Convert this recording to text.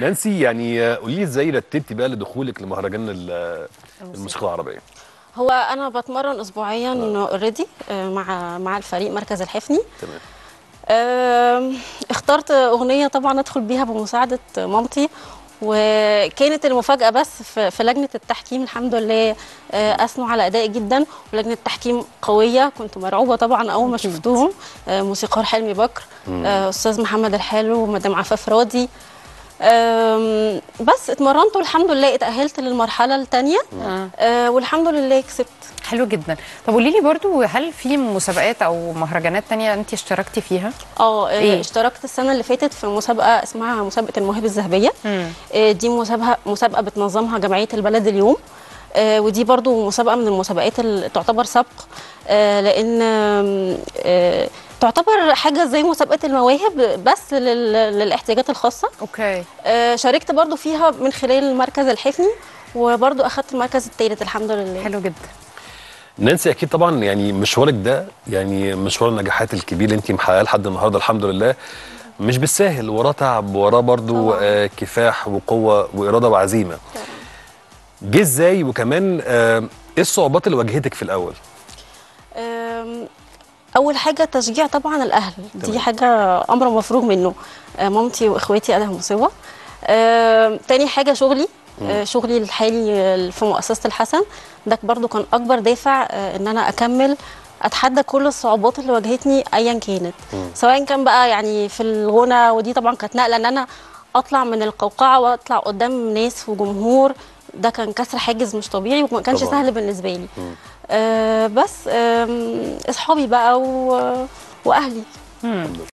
نانسي يعني آه، قولي لي ازاي رتبتي بقى لدخولك لمهرجان ال- الموسيقى العربيه هو انا بتمرن اسبوعيا اوريدي مع مع الفريق مركز الحفني تمام آم، اخترت اغنيه طبعا ادخل بيها بمساعده مامتي وكانت المفاجاه بس في في لجنه التحكيم الحمد لله آه، اثنوا على ادائي جدا ولجنه التحكيم قويه كنت مرعوبه طبعا اول ما شفتهم آه، موسيقار حلمي بكر آه، استاذ محمد الحلو ومدام عفاف راضي آم، بس اتمرنت والحمد لله اتاهلت للمرحله الثانيه آه. والحمد لله كسبت حلو جدا طب قولي لي برضو هل في مسابقات او مهرجانات تانية انت اشتركتي فيها اه إيه؟ إيه؟ اشتركت السنه اللي فاتت في مسابقه اسمها مسابقه المواهب الذهبيه مم. إيه دي مسابقه مسابقه بتنظمها جمعيه البلد اليوم آه، ودي برضو مسابقه من المسابقات اللي تعتبر سبق آه، لان آم، آه، تعتبر حاجه زي مسابقه المواهب بس لل- للاحتياجات الخاصه اوكي آه، شاركت برضو فيها من خلال المركز الحفني وبرضو اخدت المركز الثالث الحمد لله حلو جدا نانسي اكيد طبعا يعني مشوارك ده يعني مشوار النجاحات الكبير اللي انت محققاه لحد النهارده الحمد لله مش بالساهل وراه تعب وراه برضو طبعاً. آه كفاح وقوه واراده وعزيمه جه ازاي وكمان آه ايه الصعوبات اللي واجهتك في الاول أم، اول حاجه تشجيع طبعا الاهل دي تمام. حاجه امر مفروغ منه أه، مامتي واخواتي ادهم وسوا أم، تاني حاجه شغلي أه، شغلي الحالي أه، في مؤسسه الحسن ده برضو كان اكبر دافع أه، ان انا اكمل اتحدى كل الصعوبات اللي واجهتني ايا كانت سواء كان بقى يعني في الغنى ودي طبعا كانت نقله ان انا اطلع من القوقعه واطلع قدام ناس وجمهور ده كان كسر حاجز مش طبيعي وما كانش طبعاً. سهل بالنسبه لي آه بس آم، اصحابي بقى و... واهلي مم.